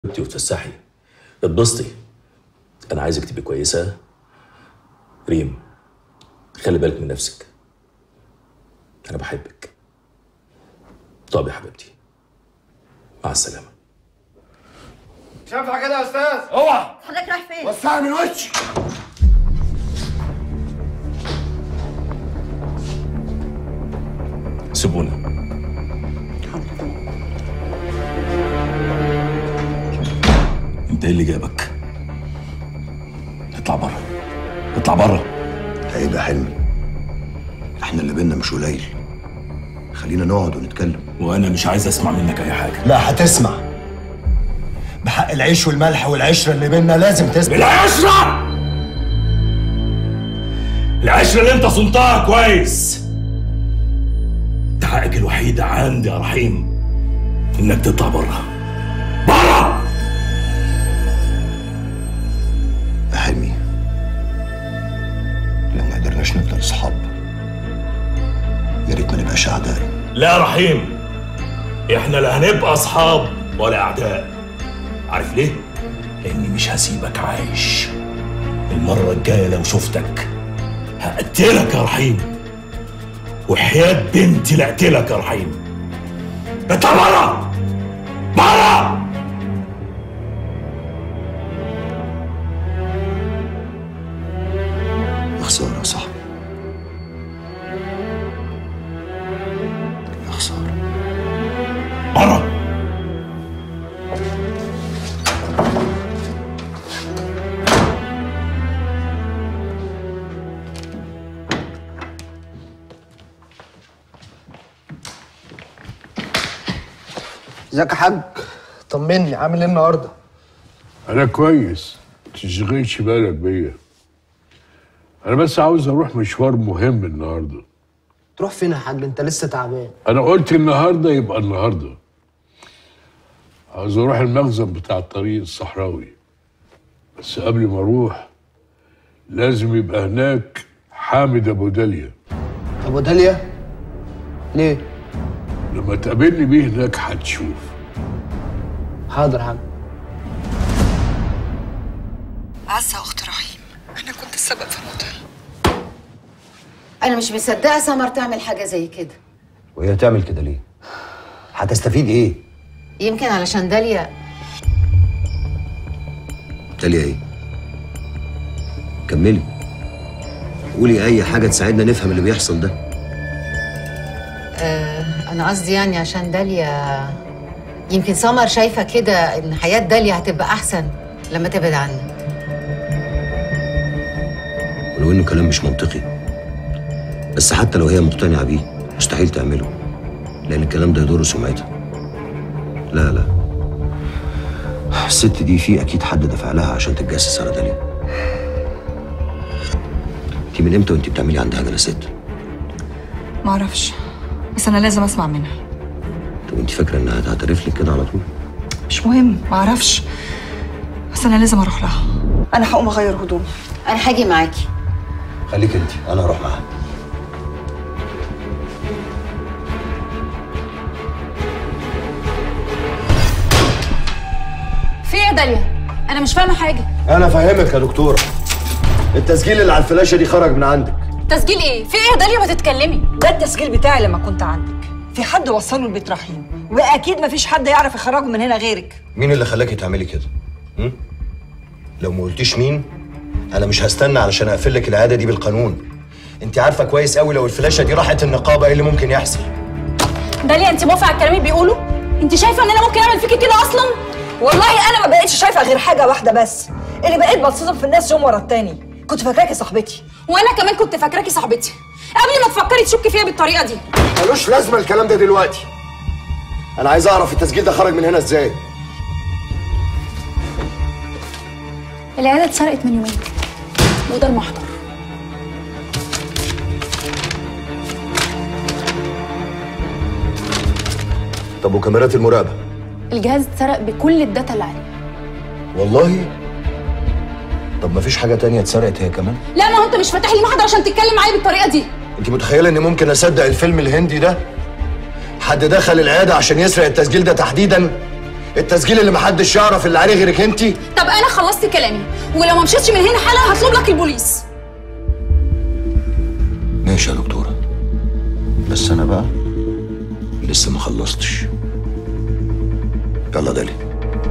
انتي وتفسحي اتبسطي انا عايزك تبقي كويسه ريم خلي بالك من نفسك انا بحبك طب يا حبيبتي مع السلامه مش هينفع كده يا استاذ اوعى حضرتك رايح فين؟ وسعني من وشي سيبونا انت ايه اللي جابك اطلع بره اطلع بره عيب يا حلمي احنا اللي بينا مش قليل خلينا نقعد ونتكلم وانا مش عايز اسمع منك اي حاجه لا هتسمع بحق العيش والملح والعشرة اللي بينا لازم تسمع العشرة العشرة اللي انت صنتها كويس انت حقك الوحيد عندي يا رحيم انك تطلع بره بره يا حلمي لو ما قدرناش نفضل اصحاب يا ريت ما نبقاش اعداء لا يا رحيم احنا لا هنبقى اصحاب ولا اعداء عارف ليه لاني مش هسيبك عايش المره الجايه لو شفتك هقتلك يا رحيم وحياة بنتي لاقتلك يا رحيم اطلع بره بره يا خسارة يا صاحبي يا خسارة بره ازيك يا حاج طمني عامل ايه النهارده انا كويس تشغلش بالك بيا انا بس عاوز اروح مشوار مهم النهارده تروح فين يا حاج انت لسه تعبان انا قلت النهارده يبقى النهارده عاوز اروح المخزن بتاع الطريق الصحراوي بس قبل ما اروح لازم يبقى هناك حامد ابو داليا ابو داليا ليه لما تقابلني بيه هناك هتشوف حاضر يا حاج عزة أخت رحيم أنا كنت السبب في موتها انا مش مصدقه سمر تعمل حاجه زي كده وهي تعمل كده ليه؟ هتستفيد ايه؟ يمكن علشان داليا داليا ايه؟ كملي قولي اي حاجة تساعدنا نفهم اللي بيحصل ده آه انا قصدي يعني عشان داليا يمكن سمر شايفه كده ان حياه داليا هتبقى احسن لما تبعد عنك ولو انه كلام مش منطقي بس حتى لو هي مقتنعة بيه مستحيل تعمله لأن الكلام ده يضر سمعتها لا لا الست دي في أكيد حد دفع لها عشان تتجسس على داليا انت من امتى وانت بتعملي عندها جلسات؟ معرفش بس أنا لازم أسمع منها طب انت فاكرة انها هتعترف لك كده على طول؟ مش مهم معرفش بس أنا لازم أروح لها أنا هقوم أغير هدومي انا هاجي معاكي خليك انت انا هروح معاها في ايه يا داليا؟ انا مش فاهمه حاجه انا فاهمك يا دكتورة التسجيل اللي على الفلاشة دي خرج من عندك تسجيل ايه؟ في ايه يا داليا ما تتكلمي؟ ده التسجيل بتاعي لما كنت عندك في حد وصله لبيت رحيم واكيد مفيش حد يعرف يخرجه من هنا غيرك مين اللي خلاكي تعملي كده؟ م? لو ما قلتيش مين انا مش هستنى علشان اقفل لك العاده دي بالقانون انت عارفه كويس قوي لو الفلاشه دي راحت النقابه ايه اللي ممكن يحصل داليا انت موافقه على الكلام اللي بيقوله؟ انت شايفه ان انا ممكن اعمل فيكي كده اصلا؟ والله انا ما بقتش شايفه غير حاجه واحده بس اللي بقيت بتصدم في الناس يوم ورا التاني كنت فاكراكي صاحبتي وانا كمان كنت فاكراكي صاحبتي قبل ما تفكري تشكي فيا بالطريقه دي ملوش لازمه الكلام ده دلوقتي انا عايز اعرف التسجيل ده خرج من هنا ازاي العياده اتسرقت من يومين وده المحضر طب وكاميرات المراقبه الجهاز اتسرق بكل الداتا اللي عليه والله طب مفيش حاجه تانية اتسرقت هي كمان لا ما هو انت مش فاتح لي محضر عشان تتكلم معايا بالطريقه دي انت متخيله اني ممكن اصدق الفيلم الهندي ده حد دخل العياده عشان يسرق التسجيل ده تحديدا التسجيل اللي محدش يعرف اللي عليه غيرك انت طب انا خلصت كلامي ولو ما مشيتش من هنا حالا هطلب لك البوليس ماشي يا دكتورة بس أنا بقى لسه ما خلصتش يلا دالي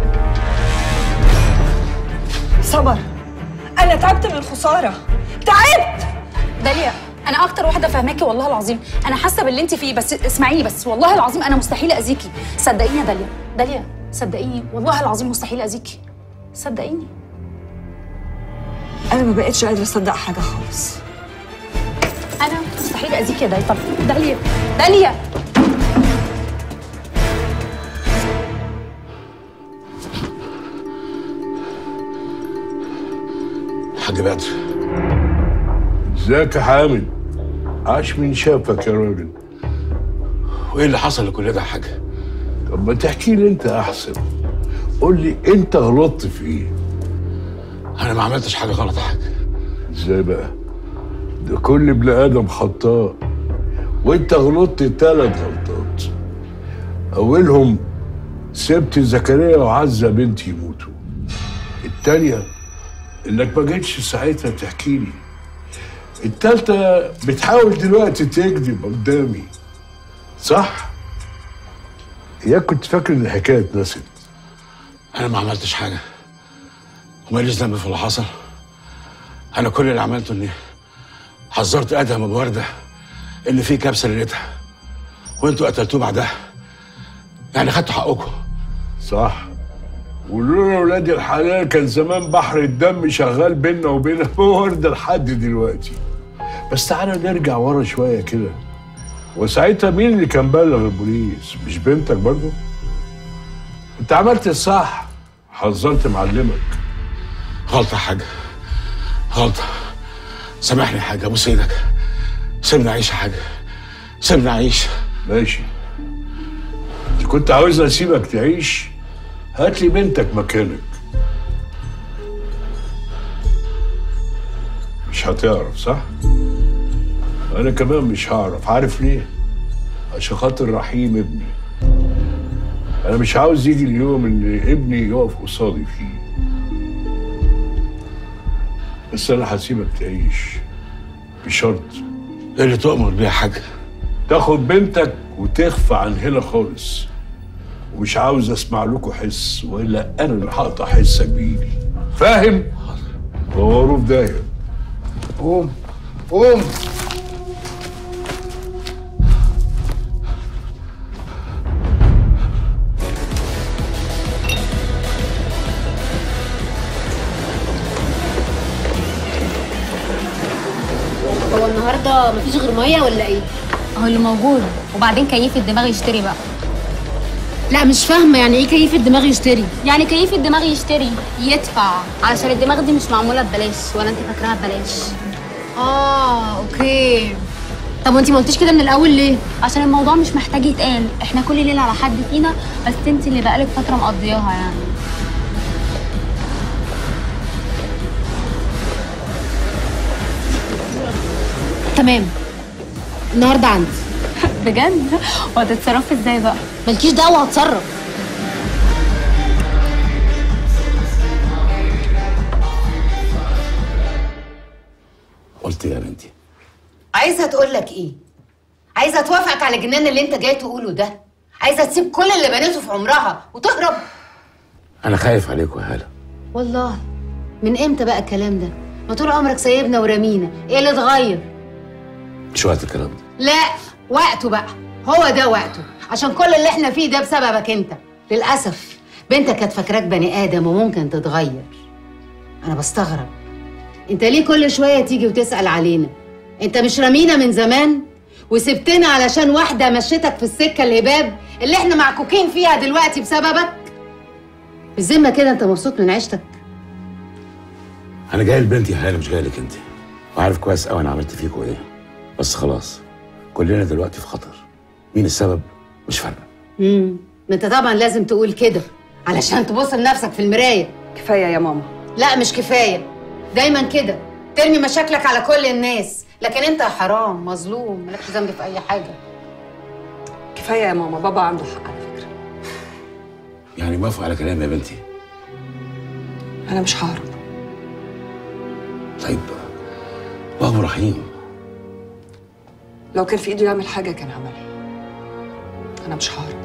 سمر انا تعبت من الخساره تعبت داليا انا اكتر واحده فاهماكي والله العظيم انا حاسه باللي انت فيه بس اسمعيني بس والله العظيم انا مستحيل اذيكي صدقيني يا داليا داليا صدقيني والله العظيم مستحيل اذيكي صدقيني انا ما بقتش قادره اصدق حاجه خالص انا مستحيل اذيكي يا داليا طب داليا داليا حاج بدر ازيك يا حامد عاش مين شافك يا راجل وايه اللي حصل لكل ده يا حاج طب ما تحكي لي انت احسن قول لي انت غلطت في ايه انا ما عملتش حاجه غلط يا حاج ازاي بقى ده كل ابن ادم خطاء وانت غلطت ثلاث غلطات اولهم سبت زكريا وعزه بنتي يموتوا التانية انك ما جيتش ساعتها تحكي لي التالتة بتحاول دلوقتي تكذب قدامي صح؟ يا كنت فاكر ان الحكايه اتنست انا ما عملتش حاجه وماليش ذنب في اللي حصل انا كل اللي عملته اني حذرت ادهم ابو ورده ان في كبسه ليلتها وانتوا قتلتوه بعدها يعني خدتوا حقكم صح ولولا ولاد الحلال كان زمان بحر الدم شغال بينا وبين ابو ورده لحد دلوقتي بس تعالى نرجع ورا شويه كده وساعتها مين اللي كان بلغ البوليس مش بنتك برضو انت عملت الصح حذرت معلمك غلطه يا حاج غلطه سامحني يا حاج ابوس ايدك سيبني اعيش يا حاج سيبني اعيش ماشي انت كنت عاوزني اسيبك تعيش هات لي بنتك مكانك مش هتعرف صح انا كمان مش هعرف عارف ليه عشان خاطر رحيم ابني انا مش عاوز يجي اليوم ان ابني يقف قصادي فيه بس انا هسيبك تعيش بشرط ايه اللي تؤمر بيه يا حاج تاخد بنتك وتخفى عن هنا خالص ومش عاوز اسمع لكم حس والا انا اللي هقطع حسك بايدي فاهم؟ دوروا في داهيه قوم قوم هو النهارده مفيش غير ميه ولا ايه؟ هو اللي موجود وبعدين كيف الدماغ يشتري بقى لا مش فاهمه يعني ايه كيف الدماغ يشتري يعني كيف الدماغ يشتري يدفع علشان الدماغ دي مش معموله ببلاش ولا انت فاكراها ببلاش اه اوكي طب وانتي ما قلتيش كده من الاول ليه؟ عشان الموضوع مش محتاج يتقال احنا كل ليله على حد فينا بس انت اللي بقالك فتره مقضياها يعني تمام النهارده عندي بجد وهتتصرفي ازاي بقى مالكيش دعوه هتصرف قلت إيه يا بنتي عايزه تقول لك ايه عايزه توافقك على الجنان اللي انت جاي تقوله ده عايزه تسيب كل اللي بنيته في عمرها وتهرب انا خايف عليكم يا هاله والله من امتى بقى الكلام ده ما طول عمرك سايبنا ورمينا ايه اللي اتغير مش وقت الكلام ده لا وقته بقى هو ده وقته عشان كل اللي احنا فيه ده بسببك انت للاسف بنتك كانت فاكراك بني ادم وممكن تتغير انا بستغرب انت ليه كل شويه تيجي وتسال علينا انت مش رمينا من زمان وسبتنا علشان واحده مشيتك في السكه الهباب اللي احنا معكوكين فيها دلوقتي بسببك بالذمه كده انت مبسوط من عيشتك انا جاي لبنتي يا هاله مش جاي لك انت وعارف كويس قوي انا عملت فيكوا ايه بس خلاص كلنا دلوقتي في خطر مين السبب مش فارقه امم ما انت طبعا لازم تقول كده علشان تبص لنفسك في المرايه كفايه يا ماما لا مش كفايه دايما كده ترمي مشاكلك على كل الناس لكن انت يا حرام مظلوم مالكش ذنب في اي حاجه كفايه يا ماما بابا عنده حق على فكره يعني موافق على كلامي يا بنتي انا مش ههرب طيب وابو رحيم لو كان في ايده يعمل حاجه كان عملها انا مش ههرب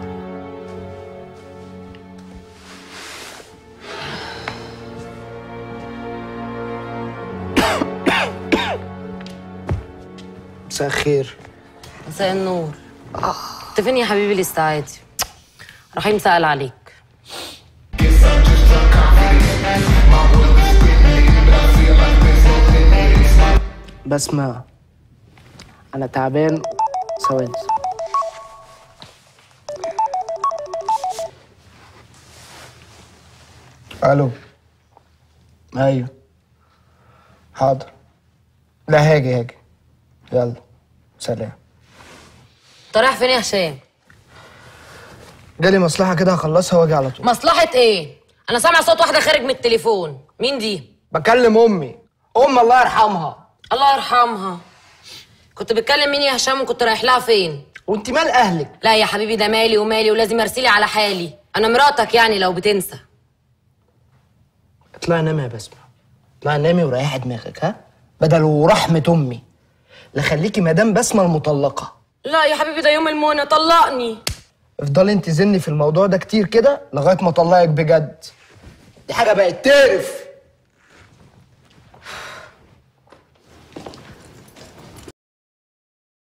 مساء الخير مساء النور انت فين يا حبيبي الاستعادي رحيم سأل عليك بسمع انا تعبان ثواني الو ايوه حاضر لا هاجي هاجي يلا سلام انت رايح فين يا هشام جالي مصلحة كده هخلصها واجي على طول مصلحة ايه انا سامع صوت واحدة خارج من التليفون مين دي بكلم امي ام الله يرحمها الله يرحمها كنت بتكلم مين يا هشام وكنت رايح لها فين وانت مال اهلك لا يا حبيبي ده مالي ومالي ولازم ارسلي على حالي انا مراتك يعني لو بتنسى اطلعي نامي يا بسمة اطلعي نامي وريحي دماغك ها بدل ورحمة امي لا خليكي مدام بسمة المطلقة لا يا حبيبي ده يوم المونة طلقني افضلي انت زني في الموضوع ده كتير كده لغاية ما اطلقك بجد دي حاجة بقت تقرف